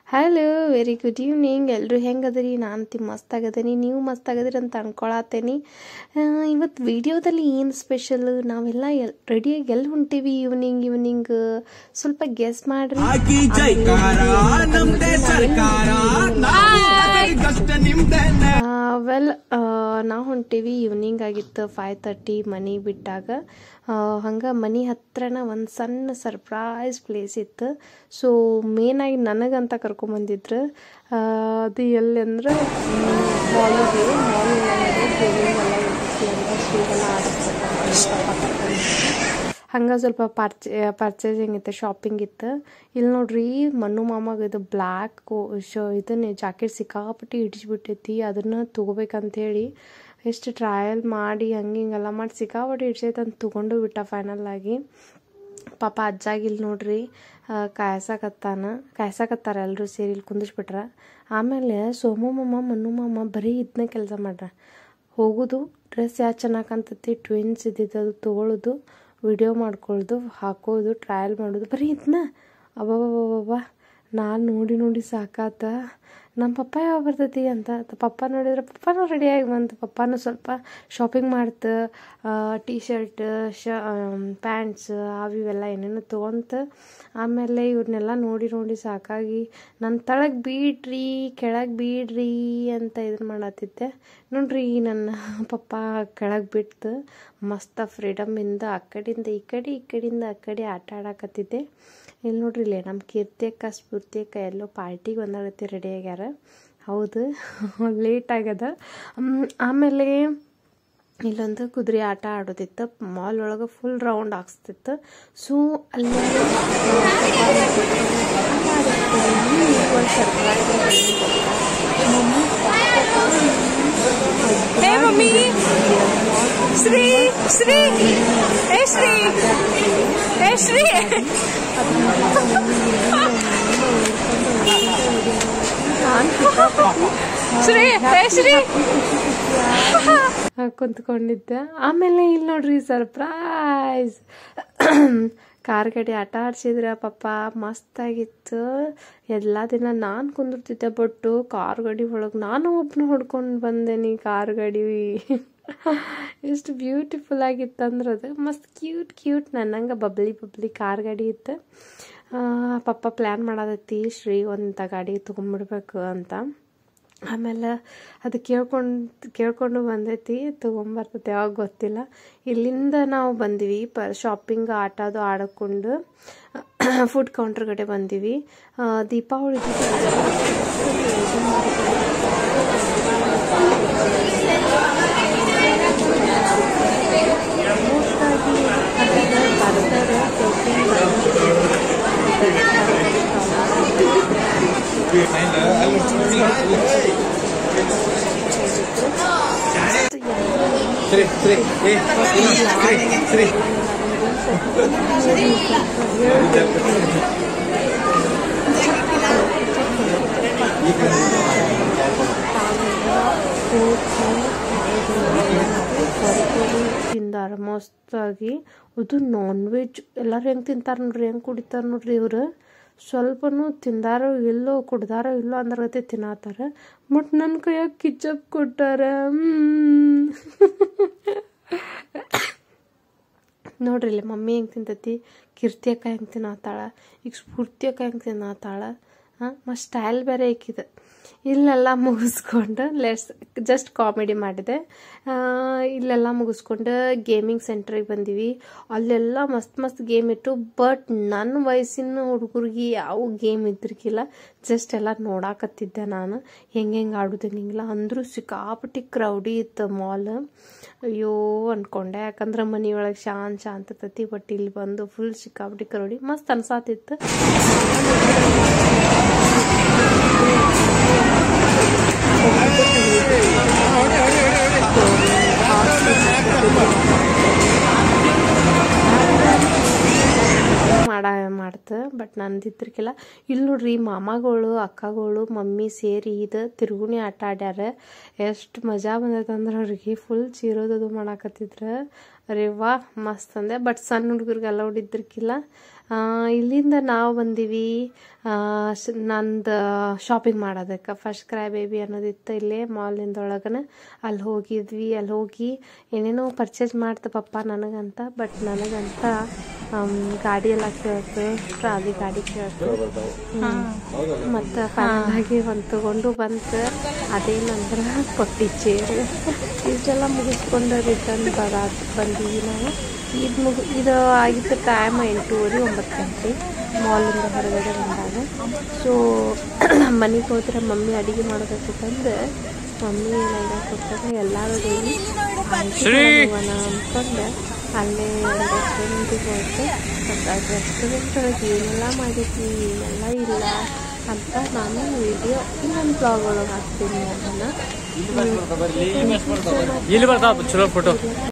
Hello very good evening ಎಲ್ಲರೂ ಹೆಂಗದಿರಿ ನಾನು ತಿ ಮಸ್ತ್ ಆಗದೀನಿ ನೀವು ಮಸ್ತ್ ಆಗದಿರಿ ಅಂತ ಅನ್ಕೊಳತ್ತೇನಿ ಇವತ್ತು ವಿಡಿಯೋದಲ್ಲಿ ಏನು ಸ್ಪೆಷಲ್ ನಾವೆಲ್ಲ ಎಲ್ ರೆಡಿಯಾಗಿ ಎಲ್ಲಿ ಹೊಂಟೀವಿ ಈವ್ನಿಂಗ್ ಈವ್ನಿಂಗ್ ಸ್ವಲ್ಪ ಗೆಸ್ ಮಾಡ್ರಿ ಆಗಿ ಜೈಕಾರ ನಮ್ದೇ ಸರ್ಕಾರ ಗಷ್ಟ ನಿಮ್ದೇನೆ ವೆಲ್ ನಾವು ಹೊಂಟೀವಿ ಈವ್ನಿಂಗ್ ಆಗಿತ್ತು ಫೈವ್ ತರ್ಟಿ ಮನೆ ಬಿಟ್ಟಾಗ ಹಂಗೆ ಮನೆ ಹತ್ರನ ಒಂದು ಸಣ್ಣ ಸರ್ಪ್ರೈಸ್ ಪ್ಲೇಸ್ ಇತ್ತು ಸೊ ಮೇನಾಗಿ ನನಗಂತ ಕರ್ಕೊಂಬಂದಿದ್ರು ಆ, ಅದು ಎಲ್ಲಿ ಅಂದ್ರೆ ಮಾಲಿಗೆ ಮಾಲ್ ಒಳಗಡೆ ಗೇಮಿಂಗ್ ಎಲ್ಲ ಇರ್ತೈತಿ ಅಂತ ಶೂಗೆಲ್ಲ ಆಡಿಸ್ಬೇಕು ಹಂಗೆ ಸ್ವಲ್ಪ ಪರ್ಚೆ ಪರ್ಚೇಸಿಂಗ್ ಇತ್ತು ಶಾಪಿಂಗ್ ಇತ್ತು ಇಲ್ಲಿ ನೋಡ್ರಿ ಮಣ್ಣು ಮಾಮಾಗ ಇದು ಬ್ಲ್ಯಾಕ್ ಶೋ ಇದನ್ನೇ ಜಾಕೆಟ್ ಸಿಕ್ಕಾಪಟ್ಟಿ ಹಿಡಿಸ್ಬಿಟ್ಟೈತಿ ಅದನ್ನು ತೊಗೋಬೇಕಂತೇಳಿ ಎಷ್ಟು ಟ್ರಯಲ್ ಮಾಡಿ ಹಂಗೆ ಹಿಂಗೆಲ್ಲ ಮಾಡಿ ಸಿಕ್ಕಾಪಟ್ಟಿ ಹಿಡ್ಸೈತೆ ಅಂತ ತೊಗೊಂಡು ಬಿಟ್ಟ ಫೈನಲ್ ಆಗಿ ಪಾಪ ಅಜ್ಜಾಗಿ ಇಲ್ಲಿ ನೋಡ್ರಿ ಆ, ಕಾಯ್ಸಕತ್ತಾನ ಕಾಯ್ಸಕತ್ತಾರ ಎಲ್ಲರೂ ಸೇರಿ ಇಲ್ಲಿ ಕುಂದಿಸ್ಬಿಟ್ರ ಆಮೇಲೆ ಸೋಮು ಮಾಮ ಮನ್ನು ಮಾಮ ಬರೀ ಇದನ್ನ ಕೆಲಸ ಮಾಡ್ರ ಹೋಗೋದು ಡ್ರೆಸ್ ಯಾವ್ದು ಚೆನ್ನಾಗಿ ಕಾಣ್ತೈತಿ ಟ್ವಿನ್ಸ್ ಇದ್ದಿದ್ದು ಅದು ತೊಗೊಳೋದು ವಿಡಿಯೋ ಮಾಡ್ಕೊಳ್ಳೋದು ಹಾಕೋದು ಟ್ರಯಲ್ ಮಾಡೋದು ಬರೀ ಇದನ್ನ ಅಬ್ಬಬ್ಬಬ್ಬಬ್ಬ ನಾನು ನೋಡಿ ನೋಡಿ ಸಾಕಾತ ನಮ್ಮ ಪಪ್ಪ ಯಾವಾಗ ಬರ್ತೈತಿ ಅಂತ ತ- ಪಪ್ಪ ನೋಡಿದ್ರೆ ಪಪ್ಪನೂ ರೆಡಿಯಾಗಿ ಬಂತು ಪಪ್ಪನೂ ಸ್ವಲ್ಪ ಶಾಪಿಂಗ್ ಮಾಡ್ತು ಟೀ ಶರ್ಟ್ ಶ ಪ್ಯಾಂಟ್ಸ್ ಅವು ಇವೆಲ್ಲ ಏನೇನೋ ತೊಗೊಂತ ಆಮೇಲೆ ಇವ್ರನ್ನೆಲ್ಲ ನೋಡಿ ನೋಡಿ ಸಾಕಾಗಿ ನನ್ನ ತಳಗೆ ಬೀಡ್ರಿ ಕೆಳಗೆ ಬೀಡ್ರಿ ಅಂತ ಇದನ್ನ ಮಾಡತ್ತಿದ್ದೆ ನೋಡ್ರಿ ನನ್ನ ಪಪ್ಪ ಕೆಳಗೆ ಬಿಟ್ಟು ಮಸ್ತ ಫ್ರೀಡಮಿಂದ ಆ ಕಡೆಯಿಂದ ಈ ಕಡೆ ಈ ಕಡೆಯಿಂದ ಆ ಕಡೆ ಆಟ ಆಡಕತ್ತಿದ್ದೆ ಇಲ್ಲಿ ನೋಡ್ರಿ ಇಲ್ಲೇ ನಮ್ಮ ಕೀರ್ತಿಯಕ್ಕ ಸ್ಫೂರ್ತಿಯಕ್ಕ ಎಲ್ಲೋ ಪಾರ್ಟಿಗೆ ಒಂದಾಗತ್ತೆ ರೆಡಿ ಆಗ್ಯಾರ ಹೌದು ಲೇಟ್ ಆಗ್ಯದ ಹ್ಮ್, ಆಮೇಲೆ ಇಲ್ಲೊಂದು ಕುದುರೆ ಆಟ ಆಡೋದಿತ್ತು ಮಾಲ್ ಒಳಗೆ ಫುಲ್ ರೌಂಡ್ ಹಾಕ್ಸ್ತಿತ್ತು ಸೊ ಅಲ್ಲಿ hey mummy Shree Shree hey Shree hey Shree Shree hey Shree ಕುಂತ್ಕೊಂಡಿದ್ದೆ ಆಮೇಲೆ ಇಲ್ಲಿ ನೋಡ್ರಿ ಸರ್ಪ್ರೈಸ್ ಕಾರ್ ಗಾಡಿ ಆಟ ಆಡ್ಸಿದ್ರ ಪಾಪ ಮಸ್ತಾಗಿತ್ತು ಎಲ್ಲ ದಿನ ನಾನು ಕುಂದಿರ್ತಿದ್ದೆ ಬಟ್ಟು ಕಾರ್ ಗಾಡಿ ಒಳಗೆ ನಾನು ಒಬ್ಬನ ಹೊಡ್ಕೊಂಡು ಬಂದೇನಿ ಕಾರ್ ಗಾಡಿ ಎಷ್ಟು ಬ್ಯೂಟಿಫುಲ್ ಆಗಿತ್ತು ಅಂದ್ರೆ ಅದು ಮಸ್ತ್ ಕ್ಯೂಟ್ ಕ್ಯೂಟ್ ನನ್ನಂಗೆ ಬಬ್ಲಿ ಬಬ್ಲಿ ಕಾರ್ ಗಾಡಿ ಇತ್ತು ಆ, ಪಪ್ಪ ಪ್ಲ್ಯಾನ್ ಮಾಡದೈತಿ ಶ್ರೀ ಒಂದು ಗಾಡಿ ತೊಗೊಂಬಿಡ್ಬೇಕು ಅಂತ ಆಮೇಲೆ ಅದು ಕೇಳ್ಕೊಂಡು ಕೇಳ್ಕೊಂಡು ಬಂದೈತಿ ತೊಗೊಂಬರ್ತೈತಿ ಯಾವಾಗ ಗೊತ್ತಿಲ್ಲ ಇಲ್ಲಿಂದ ನಾವು ಬಂದಿವಿ ಪ ಶಾಪಿಂಗ್ ಆಟ ಅದು ಆಡಿಕೊಂಡು ಫುಡ್ ಕೌಂಟರ್ ಕಡೆ ಬಂದಿವಿ ಆ, ದೀಪಾವಳಿ ಸರಿ ಸರಿ ಏ ಸರಿ ಸರಿ ತಿಂದಾರ ಮಸ್ತಾಗಿ ಅದು ನಾನ್ ವೆಜ್ ಎಲ್ಲರೂ ಹೆಂಗೆ ತಿಂತಾರೆ ನೋಡ್ರಿ ಹೆಂಗೆ ಕುಡಿತಾರೆ ನೋಡ್ರಿ ಇವ್ರು ಸ್ವಲ್ಪನೂ ತಿಂದಾರೋ ಇಲ್ಲೋ ಕುಡ್ದಾರೋ ಇಲ್ಲೋ ಅಂದ್ರಗತೆ ತಿನ್ನತ್ತಾರ ಬಟ್ ನನ್ನ ಕೈಯಾಗ ಕಿಚಪ್ ಕೊಟ್ಟಾರ ಮ್ಮ್. ನೋಡ್ರಿ ಇಲ್ಲಿ ಮಮ್ಮಿ ಹೆಂಗೆ ತಿಂತೈತಿ ಕೀರ್ತಿ ಅಕ್ಕ ಹೆಂಗೆ ತಿನ್ನತ್ತಾಳ ಈಗ ಸ್ಫೂರ್ತಿ ಅಕ್ಕ ಹೆಂಗೆ ತಿನ್ನತ್ತಾಳ ಹಾಂ ಮತ್ತು ಸ್ಟೈಲ್ ಬೇರೆ ಐಕಿದೆ ಇಲ್ಲೆಲ್ಲ ಮುಗಿಸ್ಕೊಂಡು ಲೆಟ್ಸ್ ಜಸ್ಟ್ ಕಾಮಿಡಿ ಮಾಡಿದೆ ಆ, ಇಲ್ಲೆಲ್ಲ ಮುಗಿಸ್ಕೊಂಡು ಗೇಮಿಂಗ್ ಸೆಂಟ್ರಿಗೆ ಬಂದೀವಿ ಅಲ್ಲೆಲ್ಲ ಮಸ್ತ್ ಮಸ್ತ್ ಗೇಮ್ ಇತ್ತು ಬಟ್ ನನ್ನ ವಯಸ್ಸಿನ ಹುಡುಗರಿಗೆ ಯಾವ ಗೇಮ್ ಇದ್ರಿಗಿಲ್ಲ ಜಸ್ಟ್ ಎಲ್ಲ ನೋಡಾಕತ್ತಿದ್ದೆ ನಾನು ಹೆಂಗೆ ಹೆಂಗೆ ಆಡೋದೇನಿಲ್ಲ ಅಂದರೂ ಸಿಕ್ಕಾಪಟ್ಟಿ ಕ್ರೌಡಿ ಇತ್ತು ಮಾಲ್ ಅಯ್ಯೋ ಅನ್ಕೊಂಡೆ ಯಾಕಂದ್ರೆ ಮನೆಯೊಳಗೆ ಶಾಂತ ಶಾಂತ ಇರ್ತೈತಿ ಬಟ್ ಇಲ್ಲಿ ಬಂದು ಫುಲ್ ಸಿಕ್ಕಾಪಟ್ಟಿ ಕ್ರೌಡಿ ಮಸ್ತ್ ಅನ್ಸಾತಿತ್ತು ಮಾಡ ಮಾಡ್ತ ಬಟ್ ನಂದಿದ್ರಕ್ಕೆಲ್ಲ ಇಲ್ಲಿ ನೋಡ್ರಿ ಮಾಮಗಳು ಅಕ್ಕಗಳು ಮಮ್ಮಿ ಸೇರಿ ಇದು ತಿರುಗುಣಿ ಆಟ ಆಡ್ಯಾರ ಎಷ್ಟು ಮಜಾ ಬಂದೈತೆ ಅಂದ್ರೆ ಅವ್ರಿಗೆ ಫುಲ್ ಚೀರೋದದು ಮಾಡಾಕತ್ತಿದ್ರು ಅರೆ ವಾ ಮಸ್ತ್ ಅಂದೆ ಬಟ್ ಸಣ್ಣ ಹುಡುಗರಿಗೆ ಅಲೌಡ್ ಇದ್ರಕ್ಕಿಲ್ಲ ಆ, ಇಲ್ಲಿಂದ ನಾವು ಬಂದೀವಿ ಆ, ಶ- ನಂದು ಶಾಪಿಂಗ್ ಮಾಡೋದಕ್ಕೆ ಫಸ್ಟ್ ಕ್ರೈ ಬೇಬಿ ಅನ್ನೋದಿತ್ತು ಇಲ್ಲೇ ಮಾಲಿಂದ ಒಳಗನ ಅಲ್ಲಿ ಹೋಗಿದ್ವಿ ಅಲ್ಲಿ ಹೋಗಿ ಏನೇನೋ ಪರ್ಚೇಸ್ ಮಾಡ್ತ ಪಪ್ಪ ನನಗಂತ ಬಟ್ ನನಗಂತ ಆಮ್, ಗಾಡಿ ಎಲ್ಲ ಕೇಳ್ತು ಟ್ರಾಲಿ ಗಾಡಿ ಕೇಳ್ತು ಮತ್ತು ಫೈನಲ್ ಆಗಿ ಒಂದು ತಗೊಂಡು ಬಂತು ಅದೇನಂದ್ರೆ ಕೊಟ್ಟಿ ಚೇರ್ ಇಷ್ಟೆಲ್ಲ ಮುಗಿಸ್ಕೊಂಡು ರಿಟರ್ನ್ ಬರ ಬಂದೀವಿ ನಾವು ಇದು ಮುಗಿ ಇದು ಆಗಿದ್ದು ಟೈಮ್ ಎಂಟೂವರೆ ಒಂಬತ್ತು ಗಂಟೆ ಮಾಲಿಂದ ಹೊರಗಡೆ ಬಂದಾಗ ಸೊ ಮನೆಗೆ ಹೋದ್ರೆ ಮಮ್ಮಿ ಅಡುಗೆ ಮಾಡೋದಕ್ಕಂದು ಮಮ್ಮಿ ಏನಾಗ ಕೊಟ್ಟಾಗ ಎಲ್ಲರೂ ಹೋಗಿ ಹೋಗೋಣ ಅಂದ್ಕೊಂಡು ಅಲ್ಲೇ ಒಂದು ರೆಸ್ಟೋರೆಂಟಿಗೆ ಹೋಯ್ತು ಮತ್ತು ಅದು ರೆಸ್ಟೋರೆಂಟ್ ಒಳಗೆ ಏನೆಲ್ಲ ಮಾಡಿದ್ವಿ ಏನೆಲ್ಲ ಇಲ್ಲ ಅಂತ ನಾನು ವಿಡಿಯೋ ಇನ್ನೊಂದು ಬ್ಲಾಗ್ ಒಳಗೆ ಹಾಕ್ತೀನಿ ಅದನ್ನು ಇಲ್ಲಿ ಬರ್ತಾವ ಚಲೋ ಫೋಟೋ